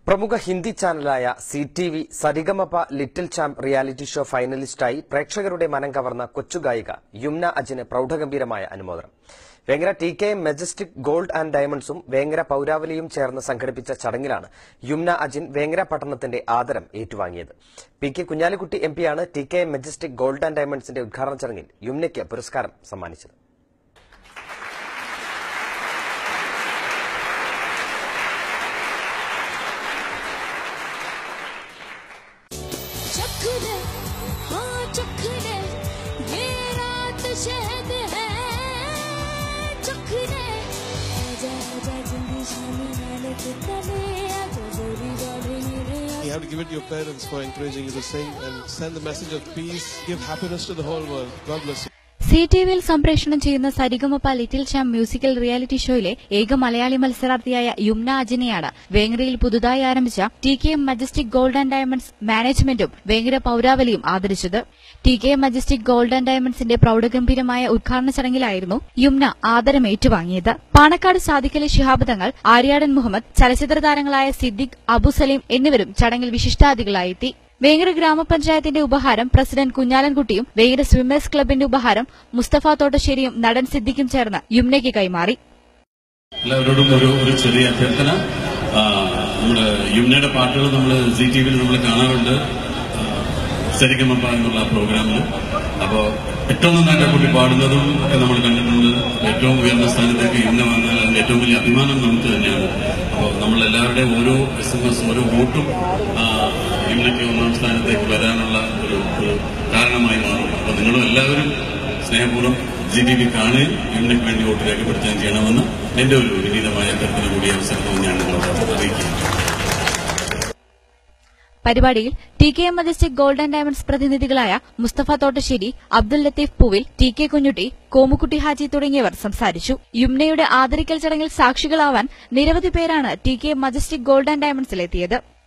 പ്രമുഖ ഹിന്ദി ചാനലായ Zee T V Sa Re Ga Ma Pa little champ reality show ഫൈനലിസ്റ്റായി പ്രേക്ഷകരുടെ മനം കവർന്ന കൊച്ചുഗായിക യുംന അജിന് പ്രൌഢഗംഭീരമായ അനുമോദനം Vengara T K M Majestic Gold and ഡയമണ്ട്സും വേങ്ങര പൌരാവലിയും ചേർന്ന് സംഘടിപ്പിച്ച ചടങ്ങിലാണ് യുംന അജിൻ വേങ്ങര പട്ടണത്തിന്റെ ആദരം ഏറ്റുവാങ്ങിയത് പി കെ കുഞ്ഞാലിക്കുട്ടി എം പിയാണ് T K M Majestic Gold and ഡയമണ്ട്സിന്റെ ഉദ്ഘാടന ചടങ്ങിൽ യുംനയ്ക്ക് പുരസ്കാരം സമ്മാനിച്ചത് चख ले हाँ चख ले ये रात शहद है चख ले आजा आजा जिंदगी शामी हालत तले आजा जोरी जोरी मेरे You have to give it to your parents for encouraging you to sing and send the message of peace, give happiness to the whole world. God bless you. Zee T വിയിൽ സംപ്രേഷണം ചെയ്യുന്ന Sa Re Ga Ma Pa little champ musical reality ഷോയിലെ ഏക മലയാളി മത്സരാർത്ഥിയായ യുംന അജിനെയാണ് വേങ്ങരയിൽ പുതുതായി ആരംഭിച്ച T K M Majestic Gold and Diamonds മാനേജ്മെന്റും വേങ്ങര പൌരാവലിയും ആദരിച്ചത് T K M Majestic Gold and ഡയമണ്ട്സിന്റെ പ്രൌഢഗംഭീരമായ ഉദ്ഘാടന ചടങ്ങിലായിരുന്നു യുംന ആദരം ഏറ്റുവാങ്ങിയത് പാണക്കാട് സാദിഖലി ശിഹാബ് തങ്ങൾ ആര്യാടൻ മുഹമ്മദ് ചലച്ചിത്ര താരങ്ങളായ സിദ്ദിഖ് അബു സലീം എന്നിവരും ചടങ്ങിൽ വിശിഷ്ടാതിഥികളായെത്തി വേങ്ങര ഗ്രാമപഞ്ചായത്തിന്റെ ഉപഹാരം പ്രസിഡന്റ് കുഞ്ഞാലൻകുട്ടിയും വേങ്ങര സ്വിമ്മേഴ്സ് ക്ലബിന്റെ ഉപഹാരം മുസ്തഫ തോട്ടശ്ശേരിയും നടൻ സിദ്ദിഖും ചേർന്ന് യുംനയ്ക്ക് കൈമാറി എല്ലാവരോടും ഒരു ഒരു ചെറിയ അഭ്യർത്ഥന ആ, നമ്മുടെ യുമ്നയുടെ പാട്ടുകൾ നമ്മൾ സി ടി വിയിൽ നമ്മൾ കാണാറുണ്ട് ആ, സരിഗമപ്പ എന്നുള്ള പ്രോഗ്രാമിൽ അപ്പോൾ ഏറ്റവും നന്നായിട്ട് ആ കുട്ടി പാടുന്നതും ഒക്കെ നമ്മൾ കണ്ടിട്ടുണ്ട് ഏറ്റവും ഉയർന്ന സ്ഥാനത്തേക്ക് യുമ്ന വന്നാൽ അതിന്റെ ഏറ്റവും വലിയ അഭിമാനം നമുക്ക് തന്നെയാണ് അപ്പോൾ നമ്മൾ എല്ലാവരുടെയും ഓരോ എസ് എം എസ് ഓരോ വോട്ടും ആ, യുമ്നയ്ക്ക് ഒന്നാം സ്ഥാനത്തേക്ക് വരാനുള്ള ഒരു ഒരു കാരണമായി മാറും അപ്പോൾ നിങ്ങളും എല്ലാവരും സ്നേഹപൂർവ്വം ജി ടി വി കാണുകയും യുമ്നയ്ക്ക് വേണ്ടി വോട്ട് രേഖപ്പെടുത്തുകയും ചെയ്യണമെന്ന് എന്റെ ഒരു വിനീതമായ അഭ്യർത്ഥന കൂടി അവസരത്തിൽ ഞാൻ നിങ്ങളോട് അറിയിക്കുകയാണ് പരിപാടിയിൽ T K M Majestic Gold and Diamonds പ്രതിനിധികളായ മുസ്തഫ തോട്ടശ്ശേരി അബ്ദുൽ ലത്തീഫ് പൂവിൽ ടി കെ കുഞ്ഞുട്ടി കോമുക്കുട്ടി ഹാജി തുടങ്ങിയവർ സംസാരിച്ചു യുംനയുടെ ആദരിക്കൽ ചടങ്ങിൽ സാക്ഷികളാവാൻ നിരവധി പേരാണ് T K M Majestic Gold and ഡയമണ്ട്സിലെത്തിയത്